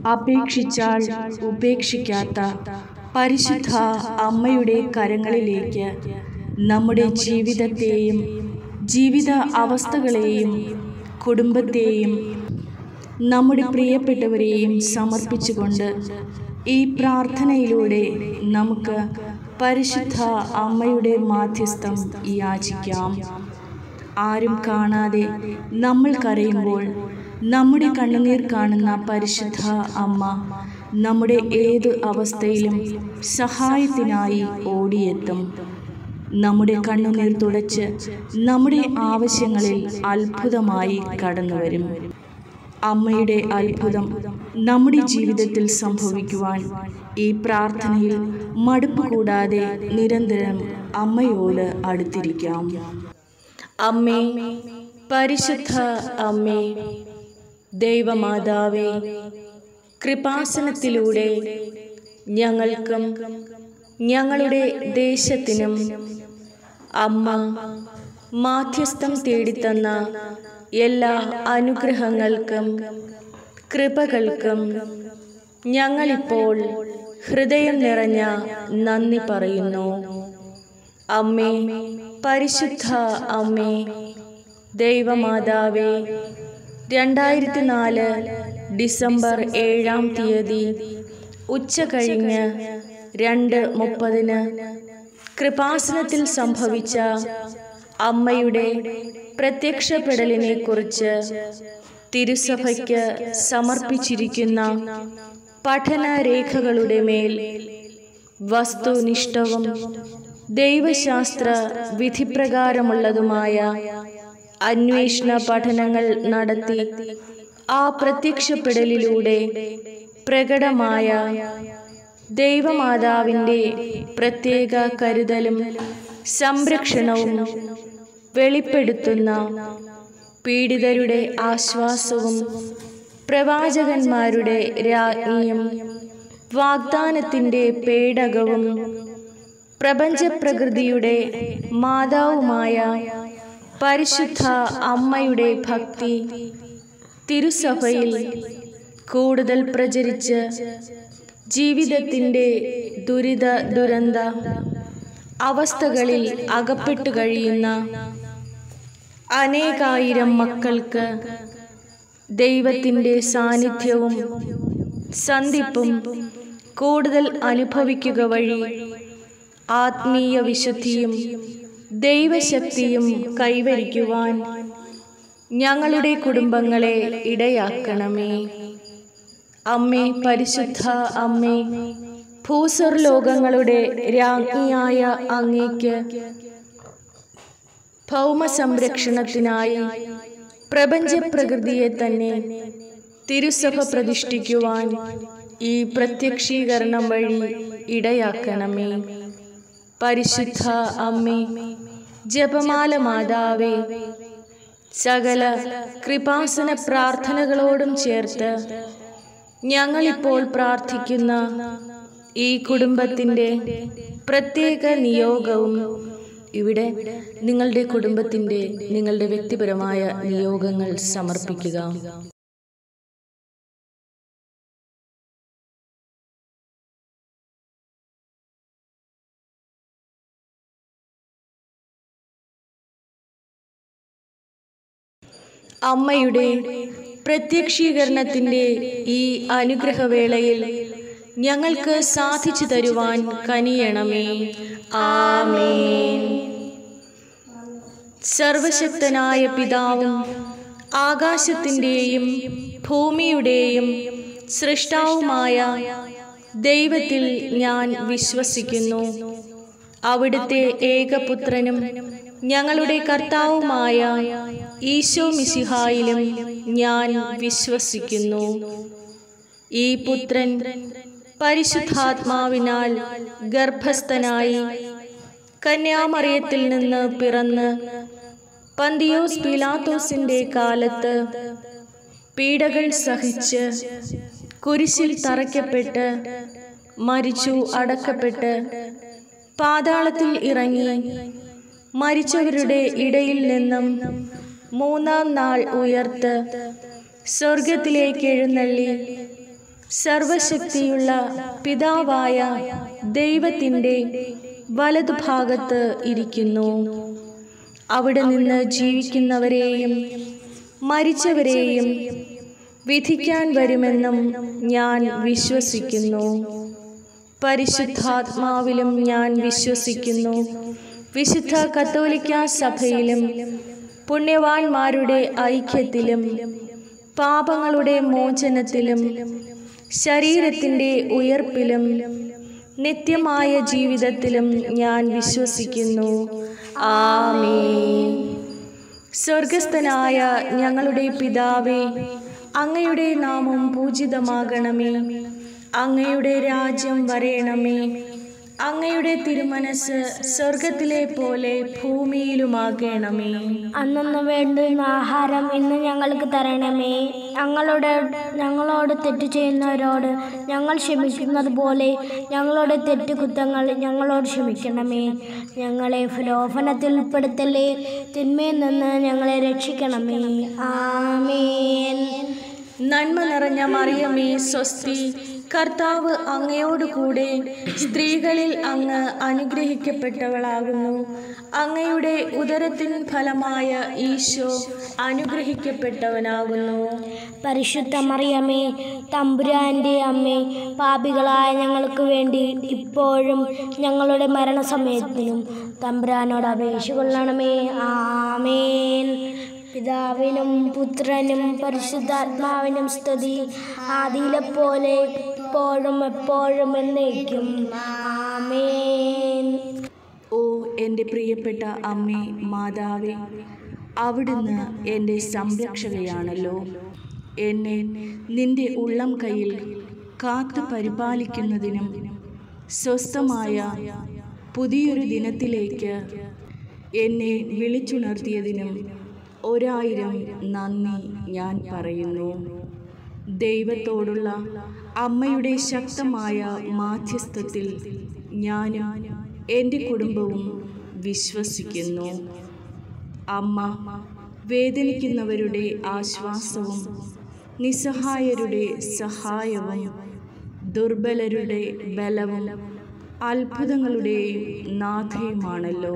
അപേക്ഷിച്ചാൽ ഉപേക്ഷിക്കാത്ത പരിശുദ്ധ അമ്മയുടെ കരങ്ങളിലേക്ക് നമ്മുടെ ജീവിതത്തെയും ജീവിത അവസ്ഥകളെയും കുടുംബത്തെയും നമ്മുടെ പ്രിയപ്പെട്ടവരെയും സമർപ്പിച്ചുകൊണ്ട് ഈ പ്രാർത്ഥനയിലൂടെ നമുക്ക് പരിശുദ്ധ അമ്മയുടെ മാധ്യസ്ഥം യാചിക്കാം ആരും കാണാതെ നമ്മൾ കരയുമ്പോൾ നമ്മുടെ കണ്ണുനീർ കാണുന്ന പരിശുദ്ധ അമ്മ നമ്മുടെ ഏത് അവസ്ഥയിലും സഹായത്തിനായി ഓടിയെത്തും നമ്മുടെ കണ്ണുനീർ തുടച്ച് നമ്മുടെ ആവശ്യങ്ങളിൽ അത്ഭുതമായി കടന്നു വരും അമ്മയുടെ അത്ഭുതം നമ്മുടെ ജീവിതത്തിൽ സംഭവിക്കുവാൻ ഈ പ്രാർത്ഥനയിൽ മടുപ്പ് കൂടാതെ നിരന്തരം അമ്മയോട് അടുത്തിരിക്കാം അമ്മേ പരിശുദ്ധ അമ്മേ ദൈവമാതാവേ കൃപാസനത്തിലൂടെ ഞങ്ങൾക്കും ഞങ്ങളുടെ ദേശത്തിനും അമ്മ മാധ്യസ്ഥം തേടിത്തന്ന എല്ലാ അനുഗ്രഹങ്ങൾക്കും കൃപകൾക്കും ഞങ്ങളിപ്പോൾ ഹൃദയം നിറഞ്ഞ നന്ദി പറയുന്നു അമ്മേ പരിശുദ്ധ അമ്മേ ദൈവമാതാവേ രണ്ടായിരത്തി നാല് ഡിസംബർ ഏഴാം തീയതി ഉച്ച കഴിഞ്ഞ് രണ്ട് മുപ്പതിന് കൃപാസനത്തിൽ സംഭവിച്ച അമ്മയുടെ പ്രത്യക്ഷപ്പെടലിനെ കുറിച്ച് തിരുസഭയ്ക്ക് സമർപ്പിച്ചിരിക്കുന്ന പഠനരേഖകളുടെ മേൽ വസ്തുനിഷ്ഠവും ദൈവശാസ്ത്ര വിധിപ്രകാരമുള്ളതുമായ അന്വേഷണ പഠനങ്ങൾ നടത്തി ആ പ്രത്യക്ഷപ്പെടലിലൂടെ പ്രകടമായ ദൈവമാതാവിൻ്റെ പ്രത്യേക കരുതലും സംരക്ഷണവും വെളിപ്പെടുത്തുന്ന പീഡിതരുടെ ആശ്വാസവും പ്രവാചകന്മാരുടെ രാജ്ഞിയും വാഗ്ദാനത്തിൻ്റെ പേടകവും പ്രപഞ്ചപ്രകൃതിയുടെ മാതാവുമായ പരിശുദ്ധ അമ്മയുടെ ഭക്തി തിരുസഭയിൽ കൂടുതൽ പ്രചരിച്ച് ജീവിതത്തിൻ്റെ ദുരിത ദുരന്ത അവസ്ഥകളിൽ അകപ്പെട്ടു കഴിയുന്ന അനേകായിരം മക്കൾക്ക് ദൈവത്തിൻ്റെ സാന്നിധ്യവും സന്ധിപ്പും കൂടുതൽ അനുഭവിക്കുക വഴി ആത്മീയ വിശുദ്ധിയും ദൈവശക്തിയും കൈവരിക്കുവാൻ ഞങ്ങളുടെ കുടുംബങ്ങളെ ഇടയാക്കണമേ അമ്മേ പരിശുദ്ധ അമ്മേ ഭൂസർ ലോകങ്ങളുടെ രാജ്ഞിയായ അങ്ങേക്ക് ഭൗമ സംരക്ഷണത്തിനായി പ്രപഞ്ചപ്രകൃതിയെ തന്നെ തിരുസഭ പ്രതിഷ്ഠിക്കുവാൻ ഈ പ്രത്യക്ഷീകരണം വഴി ഇടയാക്കണമേ പരിശുദ്ധ അമ്മേ ജപമാല മാതാവേ സകല കൃപാസന പ്രാർത്ഥനകളോടും ചേർത്ത് ഞങ്ങളിപ്പോൾ പ്രാർത്ഥിക്കുന്ന ഈ കുടുംബത്തിൻ്റെ പ്രത്യേക നിയോഗവും ഇവിടെ നിങ്ങളുടെ കുടുംബത്തിൻ്റെ നിങ്ങളുടെ വ്യക്തിപരമായ നിയോഗങ്ങൾ സമർപ്പിക്കുക അമ്മയുടെ പ്രത്യക്ഷീകരണത്തിൻ്റെ ഈ അനുഗ്രഹവേളയിൽ ഞങ്ങൾക്ക് സാധിച്ചു തരുവാൻ കനിയണമേ ആമേൻ സർവശക്തനായ പിതാവും ആകാശത്തിൻ്റെയും ഭൂമിയുടെയും സൃഷ്ടാവുമായ ദൈവത്തിൽ ഞാൻ വിശ്വസിക്കുന്നു അവിടുത്തെ ഏകപുത്രനും ഞങ്ങളുടെ കർത്താവുമായ ഈശോ മിശിഹായിലും ഞാൻ വിശ്വസിക്കുന്നു ഈ പുത്രൻ പരിശുദ്ധാത്മാവിനാൽ ഗർഭസ്ഥനായി കന്യാമറിയത്തിൽ നിന്ന് പിറന്ന് പന്തിയോസ് പിലാത്തോസിന്റെ കാലത്ത് പീഡകൾ സഹിച്ച് കുരിശിൽ തറയ്ക്കപ്പെട്ട് മരിച്ചു അടക്കപ്പെട്ട് പാതാളത്തിൽ ഇറങ്ങി മരിച്ചവരുടെ ഇടയിൽ നിന്നും മൂന്നാം നാൾ ഉയർത്ത് സ്വർഗത്തിലേക്ക് എഴുന്നള്ളി സർവശക്തിയുള്ള പിതാവായ ദൈവത്തിൻ്റെ വലതുഭാഗത്ത് ഇരിക്കുന്നു അവിടെ നിന്ന് ജീവിക്കുന്നവരെയും മരിച്ചവരെയും വിധിക്കാൻ വരുമെന്നും ഞാൻ വിശ്വസിക്കുന്നു പരിശുദ്ധാത്മാവിലും ഞാൻ വിശ്വസിക്കുന്നു വിശുദ്ധ കത്തോലിക്ക സഭയിലും പുണ്യവാന്മാരുടെ ഐക്യത്തിലും പാപങ്ങളുടെ മോചനത്തിലും ശരീരത്തിൻ്റെ ഉയർപ്പിലും നിത്യമായ ജീവിതത്തിലും ഞാൻ വിശ്വസിക്കുന്നു ആമേൻ സ്വർഗസ്ഥനായ ഞങ്ങളുടെ പിതാവേ അങ്ങയുടെ നാമം പൂജിതമാകണമേ അങ്ങയുടെ രാജ്യം വരയണമേ അങ്ങയുടെ തിരുമനസ് സ്വർഗത്തിലെ പോലെ ഭൂമിയിലുമാകണമേ അന്നു വേണ്ടുന്ന ആഹാരം ഇന്ന് ഞങ്ങൾക്ക് തരണമേ ഞങ്ങളുടെ ഞങ്ങളോട് തെറ്റ് ചെയ്യുന്നവരോട് ഞങ്ങൾ ക്ഷമിക്കുന്നത് പോലെ ഞങ്ങളുടെ തെറ്റ് കുറ്റങ്ങൾ ഞങ്ങളോട് ക്ഷമിക്കണമേ ഞങ്ങളെ ലോഭനത്തിൽ ഉൾപ്പെടുത്തല്ലേ തിന്മയിൽ നിന്ന് ഞങ്ങളെ രക്ഷിക്കണമേ ആമേൻ നന്മ നിറഞ്ഞ മറിയമേ സ്വസ്തി കർത്താവ് അങ്ങയോട് കൂടെ സ്ത്രീകളിൽ അങ്ങ് അനുഗ്രഹിക്കപ്പെട്ടവളാകുന്നു അങ്ങയുടെ ഉദരത്തിൻ ഫലമായ ഈശോ അനുഗ്രഹിക്കപ്പെട്ടവനാകുന്നു പരിശുദ്ധ മറിയമേ തമ്പുരാൻ്റെ അമ്മേ പാപികളായ ഞങ്ങൾക്ക് വേണ്ടി ഇപ്പോഴും ഞങ്ങളുടെ മരണസമയത്തിനും തമ്പുരാനോട് അപേക്ഷ കൊള്ളണമേ ആമേൻ പിതാവിനും പുത്രനും പരിശുദ്ധാത്മാവിനും സ്തുതി ആദിയിലെ പോലെ ഇപ്പോഴും എപ്പോഴും എന്നേക്കും ആമേൻ ഓ എൻ്റെ പ്രിയപ്പെട്ട അമ്മേ മാതാവേ അവിടുന്ന് എൻ്റെ സംരക്ഷകയാണല്ലോ എന്നെ നിന്റെ ഉള്ളം കയ്യിൽ കാത്തു പരിപാലിക്കുന്നതിനും സ്വസ്ഥമായ പുതിയൊരു ദിനത്തിലേക്ക് എന്നെ വിളിച്ചുണർത്തിയതിനും ഒരായിരം നന്ദി ഞാൻ പറയുന്നു ദൈവത്തോടുള്ള അമ്മയുടെ ശക്തമായ മാധ്യസ്ഥത്തിൽ ഞാനും എൻ്റെ കുടുംബവും വിശ്വസിക്കുന്നു അമ്മ വേദനിക്കുന്നവരുടെ ആശ്വാസവും നിസ്സഹായരുടെ സഹായവും ദുർബലരുടെ ബലവും അത്ഭുതങ്ങളുടെയും നാഥയുമാണല്ലോ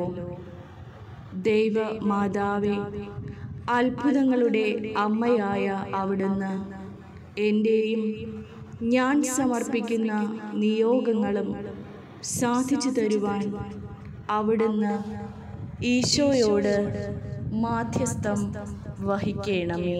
ദൈവ മാതാവേ അത്ഭുതങ്ങളുടെ അമ്മയായ അവിടുന്ന് എൻ്റെയും ഞാൻ സമർപ്പിക്കുന്ന നിയോഗങ്ങളും സാധിച്ചു തരുവാൻ അവിടുന്ന് ഈശോയോട് മാധ്യസ്ഥം വഹിക്കണമേ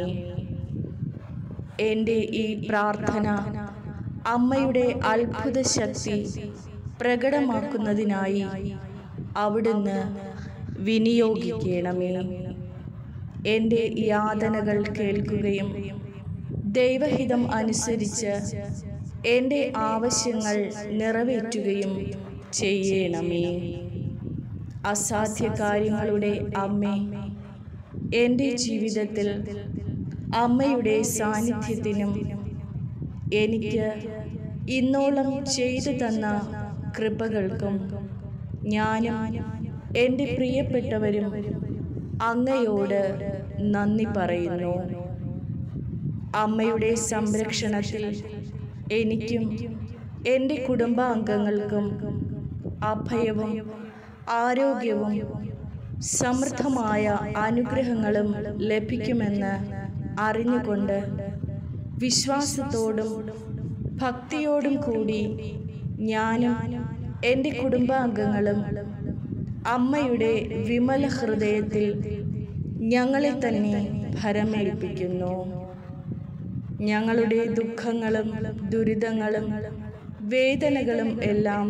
എൻ്റെ ഈ പ്രാർത്ഥന അമ്മയുടെ അത്ഭുത ശക്തി പ്രകടമാക്കുന്നതിനായി അവിടുന്ന് വിനിയോഗിക്കണമേ എൻ്റെ യാതനകൾ കേൾക്കുകയും ദൈവഹിതം അനുസരിച്ച് എൻ്റെ ആവശ്യങ്ങൾ നിറവേറ്റുകയും ചെയ്യണമേ അസാധ്യ കാര്യങ്ങളുടെ അമ്മേ എൻ്റെ ജീവിതത്തിൽ അമ്മയുടെ സാന്നിധ്യത്തിനും എനിക്ക് ഇന്നോളം ചെയ്തു തന്ന കൃപകൾക്കും ഞാനും എൻ്റെ പ്രിയപ്പെട്ടവരും അങ്ങയോട് നന്ദി പറയുന്നു അമ്മയുടെ സംരക്ഷണത്തിൽ എനിക്കും എൻ്റെ കുടുംബാംഗങ്ങൾക്കും അഭയവും ആരോഗ്യവും സമൃദ്ധമായ അനുഗ്രഹങ്ങളും ലഭിക്കുമെന്ന് അറിഞ്ഞുകൊണ്ട് വിശ്വാസത്തോടും ഭക്തിയോടും കൂടി ഞാനും എൻ്റെ കുടുംബാംഗങ്ങളും അമ്മയുടെ വിമല ഹൃദയത്തിൽ ഞങ്ങളെ തന്നെ ഭരമേൽപ്പിക്കുന്നു ഞങ്ങളുടെ ദുഃഖങ്ങളും ദുരിതങ്ങളും വേദനകളും എല്ലാം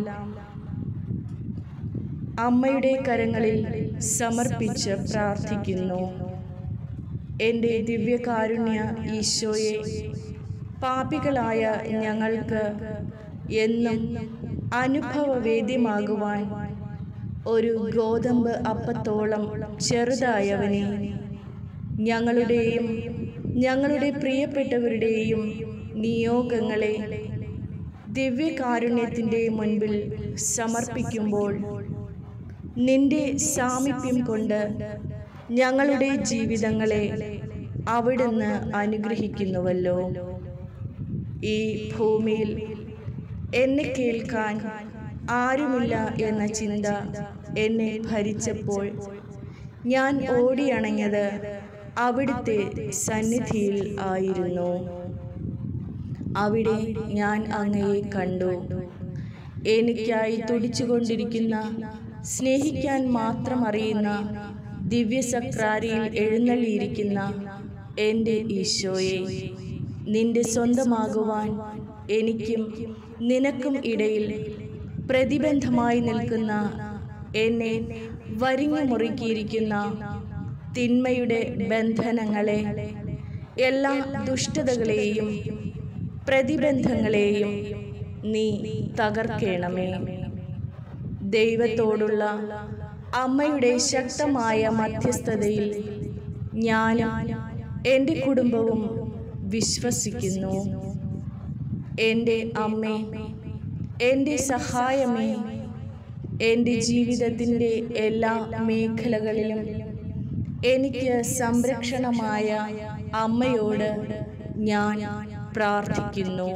അമ്മയുടെ കരങ്ങളിൽ സമർപ്പിച്ച് പ്രാർത്ഥിക്കുന്നു എൻ്റെ ദിവ്യകാരുണ്യ ഈശോയെ പാപികളായ ഞങ്ങൾക്ക് എന്നും അനുഭവവേദ്യമാകുവാൻ ഒരു ഗോതമ്പ് അപ്പത്തോളം ചെറുതായവനെ ഞങ്ങളുടെയും ഞങ്ങളുടെ പ്രിയപ്പെട്ടവരുടെയും നിയോഗങ്ങളെ ദിവ്യകാരുണ്യത്തിൻ്റെ മുൻപിൽ സമർപ്പിക്കുമ്പോൾ നിന്റെ സാമീപ്യം കൊണ്ട് ഞങ്ങളുടെ ജീവിതങ്ങളെ അവിടുന്ന് അനുഗ്രഹിക്കുന്നുവല്ലോ ഈ ഭൂമിയിൽ എന്നെ കേൾക്കാൻ ആരുമില്ല എന്ന ചിന്ത എന്നെ ഭരിച്ചപ്പോൾ ഞാൻ ഓടിയണഞ്ഞത് അവിടുത്തെ സന്നിധിയിൽ ആയിരുന്നു അവിടെ ഞാൻ അങ്ങയെ കണ്ടു എനിക്കായി തുടിച്ചുകൊണ്ടിരിക്കുന്ന സ്നേഹിക്കാൻ മാത്രം അറിയുന്ന ദിവ്യസക്രാരിയിൽ എഴുന്നള്ളിയിരിക്കുന്ന എൻ്റെ ഈശോയെ നിന്റെ സ്വന്തമാകുവാൻ എനിക്കും നിനക്കും ഇടയിൽ പ്രതിബന്ധമായി നിൽക്കുന്ന എന്നെ വരിഞ്ഞു മുറുക്കിയിരിക്കുന്ന തിന്മയുടെ ബന്ധനങ്ങളെ എല്ലാ ദുഷ്ടതകളെയും പ്രതിബന്ധങ്ങളെയും നീ തകർക്കണമേ ദൈവത്തോടുള്ള അമ്മയുടെ ശക്തമായ മധ്യസ്ഥതയിൽ ഞാനും എൻ്റെ കുടുംബവും വിശ്വസിക്കുന്നു എൻ്റെ അമ്മേ എൻ്റെ സഹായമേ എൻ്റെ ജീവിതത്തിൻ്റെ എല്ലാ മേഖലകളിലും എനിക്ക് സംരക്ഷണമായ അമ്മയോട് ഞാൻ പ്രാർത്ഥിക്കുന്നു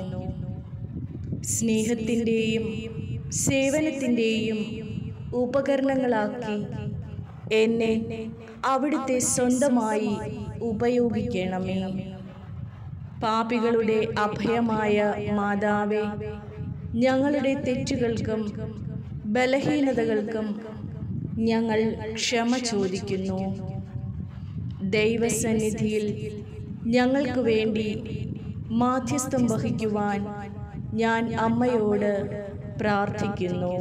സ്നേഹത്തിൻ്റെയും സേവനത്തിൻ്റെയും ഉപകരണങ്ങളാക്കി എന്നെ അവിടുത്തെ സ്വന്തമായി ഉപയോഗിക്കണമേ പാപികളുടെ അഭയമായ മാതാവേ ഞങ്ങളുടെ തെറ്റുകൾക്കും ബലഹീനതകൾക്കും ഞങ്ങൾ ക്ഷമ ചോദിക്കുന്നു ദൈവസന്നിധിയിൽ ഞങ്ങൾക്ക് വേണ്ടി മാധ്യസ്ഥം വഹിക്കുവാൻ ഞാൻ അമ്മയോട് പ്രാർത്ഥിക്കുന്നു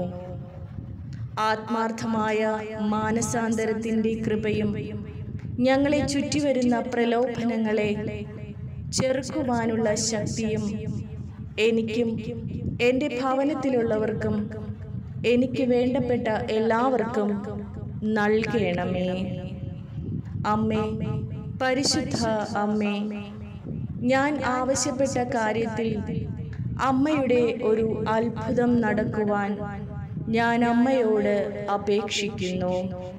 ആത്മാർത്ഥമായ മാനസാന്തരത്തിൻ്റെ കൃപയും ഞങ്ങളെ ചുറ്റിവരുന്ന പ്രലോഭനങ്ങളെ ചെറുക്കുവാനുള്ള ശക്തിയും എനിക്കും എൻ്റെ ഭവനത്തിലുള്ളവർക്കും എനിക്ക് വേണ്ടപ്പെട്ട എല്ലാവർക്കും നൽകണമേ അമ്മേ പരിശുദ്ധ അമ്മേ ഞാൻ ആവശ്യപ്പെട്ട കാര്യത്തിൽ അമ്മയുടെ ഒരു അത്ഭുതം നടക്കുവാൻ ഞാൻ അമ്മയോട് അപേക്ഷിക്കുന്നു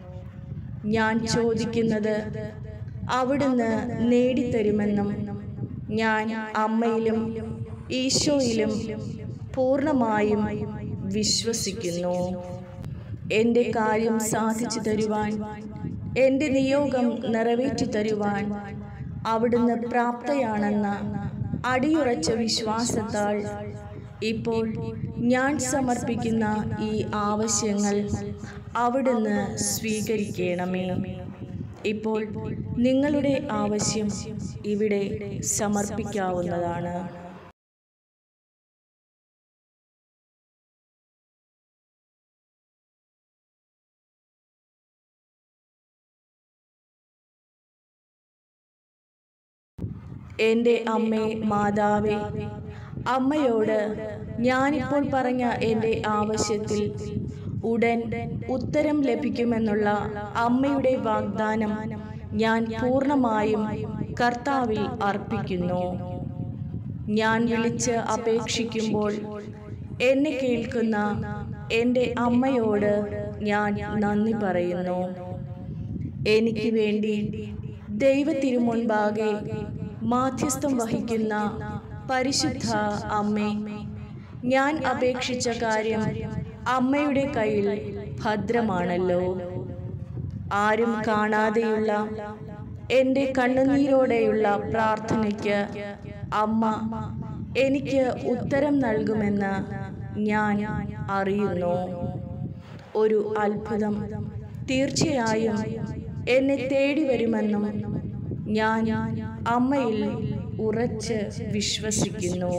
ഞാൻ ചോദിക്കുന്നത് അവിടുന്ന് നേടിത്തരുമെന്നും ഞാൻ അമ്മയിലും ഈശോയിലും പൂർണ്ണമായും വിശ്വസിക്കുന്നു എൻ്റെ കാര്യം സാധിച്ചു തരുവാൻ എൻ്റെ നിയോഗം നിറവേറ്റി തരുവാൻ അവിടുന്ന് പ്രാപ്തയാണെന്ന അടിയുറച്ച വിശ്വാസത്താൽ ഇപ്പോൾ ഞാൻ സമർപ്പിക്കുന്ന ഈ ആവശ്യങ്ങൾ അവിടുന്ന് സ്വീകരിക്കണമേ ഇപ്പോൾ നിങ്ങളുടെ ആവശ്യം ഇവിടെ സമർപ്പിക്കാവുന്നതാണ് എൻ്റെ അമ്മേ മാതാവേ അമ്മയോട് ഞാനിപ്പോൾ പറഞ്ഞ എൻ്റെ ആവശ്യത്തിൽ ഉടൻ ഉത്തരം ലഭിക്കുമെന്നുള്ള അമ്മയുടെ വാഗ്ദാനം ഞാൻ പൂർണ്ണമായും കർത്താവിൽ അർപ്പിക്കുന്നു ഞാൻ വിളിച്ച് അപേക്ഷിക്കുമ്പോൾ എന്നെ കേൾക്കുന്ന എൻ്റെ അമ്മയോട് ഞാൻ നന്ദി പറയുന്നു എനിക്ക് വേണ്ടി ദൈവത്തിരുമുൻപാകെ മാധ്യസ്ഥം വഹിക്കുന്ന പരിശുദ്ധ അമ്മേ ഞാൻ അപേക്ഷിച്ച കാര്യം അമ്മയുടെ കയ്യിൽ ഭദ്രമാണല്ലോ ആരും കാണാതെയുള്ള എൻ്റെ കണ്ണുനീരോടെയുള്ള പ്രാർത്ഥനയ്ക്ക് അമ്മ എനിക്ക് ഉത്തരം നൽകുമെന്ന് ഞാൻ അറിയുന്നു ഒരു അത്ഭുതം തീർച്ചയായും എന്നെ തേടി വരുമെന്നും ഞാൻ അമ്മയിൽ ഉറച്ച് വിശ്വസിക്കുന്നു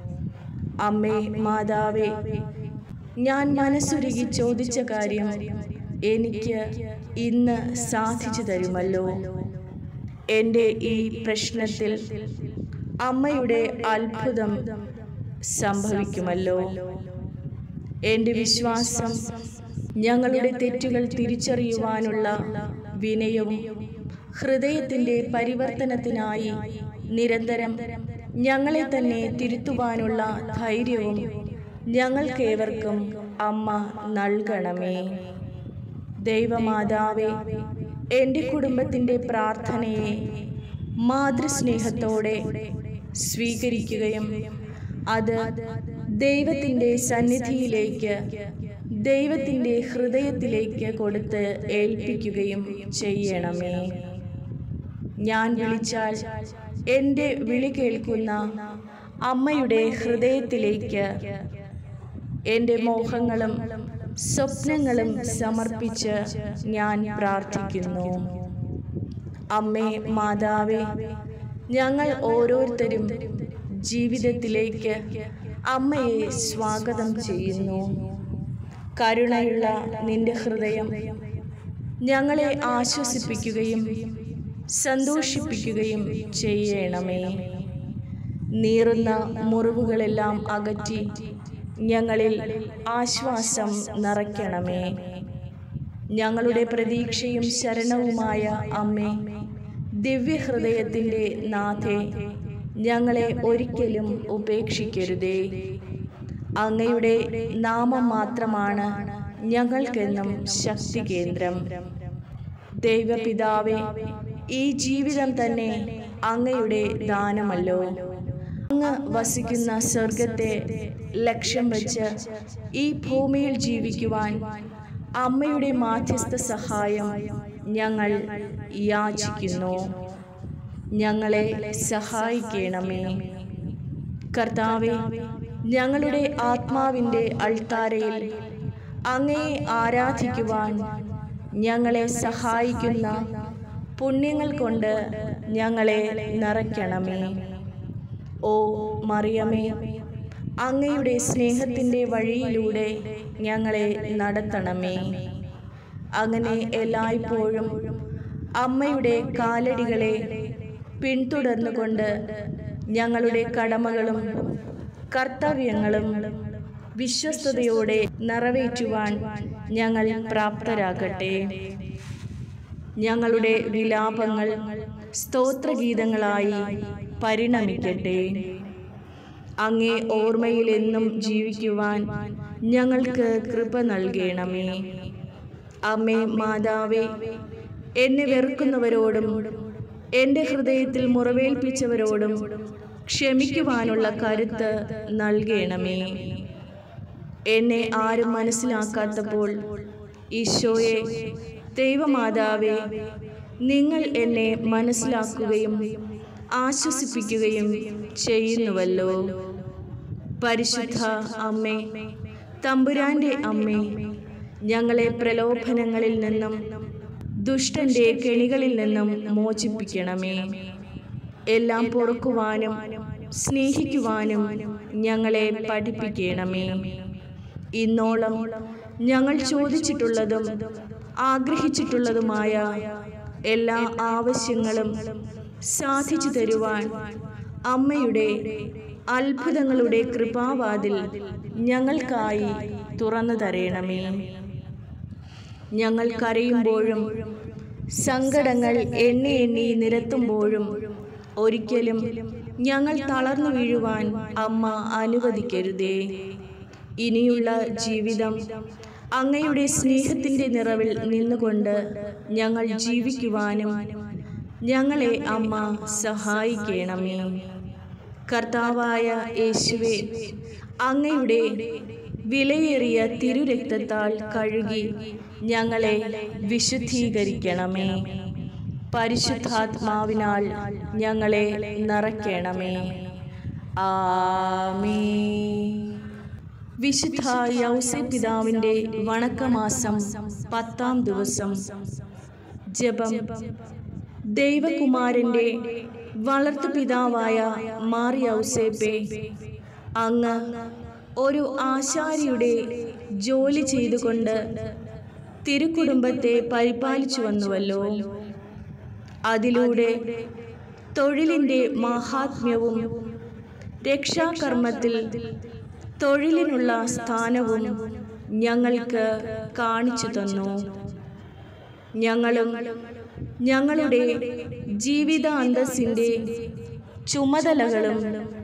അമ്മേ മാതാവേ ഞാൻ മനസ്സുരുകി ചോദിച്ച കാര്യം എനിക്ക് ഇന്ന് സാധിച്ചു തരുമല്ലോ എൻ്റെ ഈ പ്രശ്നത്തിൽ അമ്മയുടെ അത്ഭുതം സംഭവിക്കുമല്ലോ എൻ്റെ വിശ്വാസം ഞങ്ങളുടെ തെറ്റുകൾ തിരിച്ചറിയുവാനുള്ള വിനയവും ഹൃദയത്തിൻ്റെ പരിവർത്തനത്തിനായി നിരന്തരം ഞങ്ങളെ തന്നെ തിരുത്തുവാനുള്ള ധൈര്യവും ഞങ്ങൾക്കേവർക്കും അമ്മ നൽകണമേ ദൈവമാതാവേ എൻ്റെ കുടുംബത്തിൻ്റെ പ്രാർത്ഥനയെ മാതൃസ്നേഹത്തോടെ സ്വീകരിക്കുകയും അത് ദൈവത്തിൻ്റെ സന്നിധിയിലേക്ക് ദൈവത്തിൻ്റെ ഹൃദയത്തിലേക്ക് കൊടുത്ത് ഏൽപ്പിക്കുകയും ചെയ്യണമേ ഞാൻ വിളിച്ചാൽ എൻ്റെ വിളി കേൾക്കുന്ന അമ്മയുടെ ഹൃദയത്തിലേക്ക് എൻ്റെ മോഹങ്ങളും സ്വപ്നങ്ങളും സമർപ്പിച്ച് ഞാൻ പ്രാർത്ഥിക്കുന്നു അമ്മേ മാതാവേ ഞങ്ങൾ ഓരോരുത്തരും ജീവിതത്തിലേക്ക് അമ്മയെ സ്വാഗതം ചെയ്യുന്നു കരുണയുള്ള നിന്റെ ഹൃദയം ഞങ്ങളെ ആശ്വസിപ്പിക്കുകയും സന്തോഷിപ്പിക്കുകയും ചെയ്യണമേ നീറുന്ന മുറിവുകളെല്ലാം അകറ്റി ഞങ്ങളിൽ ആശ്വാസം നിറയ്ക്കണമേ ഞങ്ങളുടെ പ്രതീക്ഷയും ശരണവുമായ അമ്മേ ദിവ്യഹൃദയത്തിൻ്റെ നാഥേ ഞങ്ങളെ ഒരിക്കലും ഉപേക്ഷിക്കരുതേ അങ്ങയുടെ നാമം മാത്രമാണ് ഞങ്ങൾക്കെന്നും ശക്തി കേന്ദ്രം ദൈവപിതാവേ ഈ ജീവിതം തന്നെ അങ്ങയുടെ ദാനമല്ലോ അങ്ങ് വസിക്കുന്ന സ്വർഗത്തെ ലക്ഷ്യം വെച്ച് ഈ ഭൂമിയിൽ ജീവിക്കുവാൻ അമ്മയുടെ മാധ്യസ്ഥ സഹായം ഞങ്ങൾ യാചിക്കുന്നു ഞങ്ങളെ സഹായിക്കണമേ കർത്താവെ ഞങ്ങളുടെ ആത്മാവിൻ്റെ അൾത്താരയിൽ അങ്ങയെ ആരാധിക്കുവാൻ ഞങ്ങളെ സഹായിക്കുന്ന പുണ്യങ്ങൾ കൊണ്ട് ഞങ്ങളെ നിറയ്ക്കണമേ ഓ മറിയമേ അങ്ങയുടെ സ്നേഹത്തിൻ്റെ വഴിയിലൂടെ ഞങ്ങളെ നടത്തണമേ അങ്ങനെ എല്ലായ്പ്പോഴും അമ്മയുടെ കാലടികളെ പിന്തുടർന്നുകൊണ്ട് ഞങ്ങളുടെ കടമകളും കർത്തവ്യങ്ങളും വിശ്വസ്തയോടെ നിറവേറ്റുവാൻ ഞങ്ങൾ പ്രാപ്തരാകട്ടെ ഞങ്ങളുടെ വിലാപങ്ങൾ സ്തോത്രഗീതങ്ങളായി പരിണമിക്കട്ടെ അങ്ങേ ഓർമ്മയിൽ എന്നും ജീവിക്കുവാൻ ഞങ്ങൾക്ക് കൃപ നൽകണമേ അമ്മേ മാതാവേ എന്നെ വെറുക്കുന്നവരോടും എൻ്റെ ഹൃദയത്തിൽ മുറവേൽപ്പിച്ചവരോടും ക്ഷമിക്കുവാനുള്ള കരുത്ത് നൽകണമേ എന്നെ ആരും മനസ്സിലാക്കാത്തപ്പോൾ ഈശോയെ ദൈവമാതാവേ നിങ്ങൾ എന്നെ മനസ്സിലാക്കുകയും ആശ്വസിപ്പിക്കുകയും ചെയ്യുന്നുവല്ലോ പരിശുദ്ധ അമ്മേ തമ്പുരാന്റെ അമ്മേ ഞങ്ങളെ പ്രലോഭനങ്ങളിൽ നിന്നും ദുഷ്ടന്റെ കെണികളിൽ നിന്നും മോചിപ്പിക്കണമേ എല്ലാം പൊറുക്കുവാനും സ്നേഹിക്കുവാനും ഞങ്ങളെ പഠിപ്പിക്കണമേ ഇന്നോളം ഞങ്ങൾ ചോദിച്ചിട്ടുള്ളതും ആഗ്രഹിച്ചിട്ടുള്ളതുമായ എല്ലാ ആവശ്യങ്ങളും സാധിച്ചു തരുവാൻ അമ്മയുടെ അത്ഭുതങ്ങളുടെ കൃപാവാതിൽ ഞങ്ങൾക്കായി തുറന്നു തരയണമേ ഞങ്ങൾ കരയുമ്പോഴും സങ്കടങ്ങൾ എണ്ണി എണ്ണി നിരത്തുമ്പോഴും ഒരിക്കലും ഞങ്ങൾ തളർന്നു വീഴുവാൻ അമ്മ അനുവദിക്കരുതേ ഇനിയുള്ള ജീവിതം അങ്ങയുടെ സ്നേഹത്തിൻ്റെ നിറവിൽ നിന്നുകൊണ്ട് ഞങ്ങൾ ജീവിക്കുവാനും ഞങ്ങളെ അമ്മ സഹായിക്കണമേ കർത്താവായ യേശുവെ അങ്ങയുടെ വിലയേറിയ തിരുരക്തത്താൽ കഴുകി ഞങ്ങളെ വിശുദ്ധീകരിക്കണമേ പരിശുദ്ധാത്മാവിനാൽ ഞങ്ങളെ നിറയ്ക്കണമേ ആമേ വിശുദ്ധ യൗസെ പിതാവിൻ്റെ വണക്കമാസം പത്താം ദിവസം ജപം ദൈവകുമാരൻ്റെ വളർത്തു പിതാവായ മാറിയൗസേപ്പെ അങ്ങ് ഒരു ആശാരിയുടെ ജോലി ചെയ്തുകൊണ്ട് തിരുക്കുടുംബത്തെ പരിപാലിച്ചു വന്നുവല്ലോ അതിലൂടെ തൊഴിലിൻ്റെ മാഹാത്മ്യവും രക്ഷാകർമ്മത്തിൽ തൊഴിലിനുള്ള സ്ഥാനവും ഞങ്ങൾക്ക് കാണിച്ചു തന്നു ഞങ്ങളും ഞങ്ങളുടെ ജീവിതാന്തസ്സിൻ്റെ ചുമതലകളും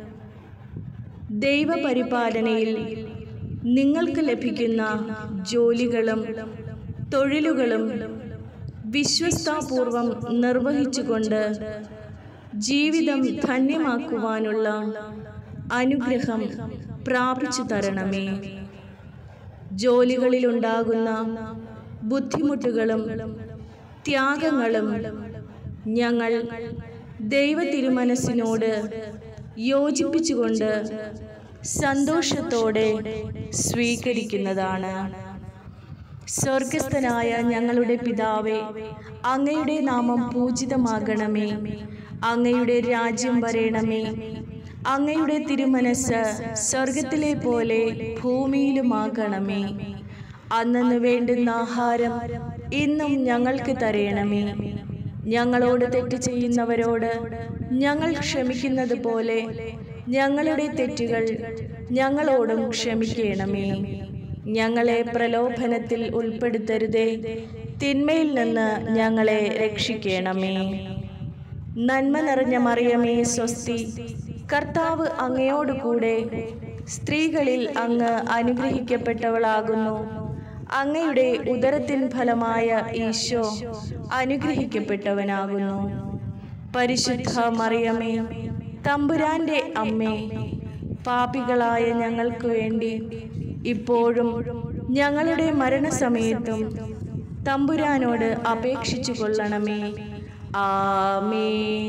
ദൈവപരിപാലനയിൽ നിങ്ങൾക്ക് ലഭിക്കുന്ന ജോലികളും തൊഴിലുകളും വിശ്വസ്താപൂർവം നിർവഹിച്ചുകൊണ്ട് ജീവിതം ധന്യമാക്കുവാനുള്ള അനുഗ്രഹം പ്രാപിച്ചു തരണമേ ജോലികളിലുണ്ടാകുന്ന ബുദ്ധിമുട്ടുകളും ത്യാഗങ്ങളും ഞങ്ങൾ ദൈവ തിരുമനസ്സിനോട് യോജിപ്പിച്ചുകൊണ്ട് സന്തോഷത്തോടെ സ്വീകരിക്കുന്നതാണ് സ്വർഗസ്ഥനായ ഞങ്ങളുടെ പിതാവേ അങ്ങയുടെ നാമം പൂജിതമാകണമേ അങ്ങയുടെ രാജ്യം വരേണമേ അങ്ങയുടെ തിരുമനസ് സ്വർഗത്തിലെ പോലെ ഭൂമിയിലുമാകണമേ അന്നു വേണ്ടുന്ന ആഹാരം ഇന്നും ഞങ്ങൾക്ക് തരയണമേ ഞങ്ങളോട് തെറ്റ് ചെയ്യുന്നവരോട് ഞങ്ങൾ ക്ഷമിക്കുന്നത് പോലെ ഞങ്ങളുടെ തെറ്റുകൾ ഞങ്ങളോടും ക്ഷമിക്കണമേ ഞങ്ങളെ പ്രലോഭനത്തിൽ ഉൾപ്പെടുത്തരുതേ തിന്മയിൽ നിന്ന് ഞങ്ങളെ രക്ഷിക്കണമേ നന്മ നിറഞ്ഞ മറിയമേ സ്വസ്തി കർത്താവ് അങ്ങയോടുകൂടെ സ്ത്രീകളിൽ അങ്ങ് അനുഗ്രഹിക്കപ്പെട്ടവളാകുന്നു അങ്ങയുടെ ഉദരത്തിൻ ഫലമായ ഈശോ അനുഗ്രഹിക്കപ്പെട്ടവനാകുന്നു പരിശുദ്ധ മറിയമേ തമ്പുരാന്റെ അമ്മേ പാപികളായ ഞങ്ങൾക്ക് വേണ്ടി ഇപ്പോഴും ഞങ്ങളുടെ മരണസമയത്തും തമ്പുരാനോട് അപേക്ഷിച്ചു കൊള്ളണമേ ആമേ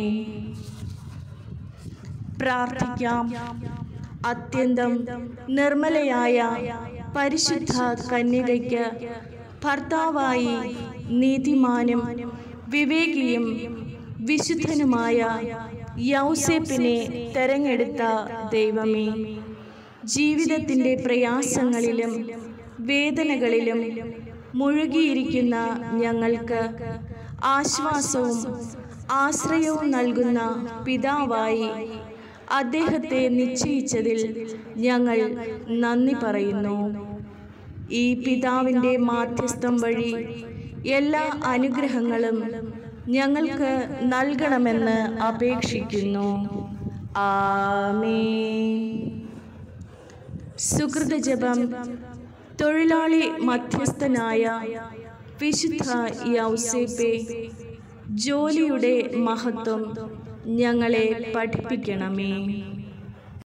പ്രാർത്ഥിക്കാം അത്യന്തം നിർമ്മലയായ പരിശുദ്ധ കന്യകയ്ക്ക് ഭർത്താവായി നീതിമാനും വിവേകിയും വിശുദ്ധനുമായ യൗസേപ്പിനെ തെരഞ്ഞെടുത്ത ദൈവമേ ജീവിതത്തിൻ്റെ പ്രയാസങ്ങളിലും വേദനകളിലും മുഴുകിയിരിക്കുന്ന ഞങ്ങൾക്ക് ആശ്വാസവും ആശ്രയവും നൽകുന്ന പിതാവായി അദ്ദേഹത്തെ നിശ്ചയിച്ചതിൽ ഞങ്ങൾ നന്ദി പറയുന്നു ഈ പിതാവിൻ്റെ മാധ്യസ്ഥം വഴി എല്ലാ അനുഗ്രഹങ്ങളും ഞങ്ങൾക്ക് നൽകണമെന്ന് അപേക്ഷിക്കുന്നു ആമേ സുഹൃതജപം തൊഴിലാളി മധ്യസ്ഥനായ വിശുദ്ധ യൗസേപ്പെ ജോലിയുടെ മഹത്വം ഞങ്ങളെ പഠിപ്പിക്കണമേ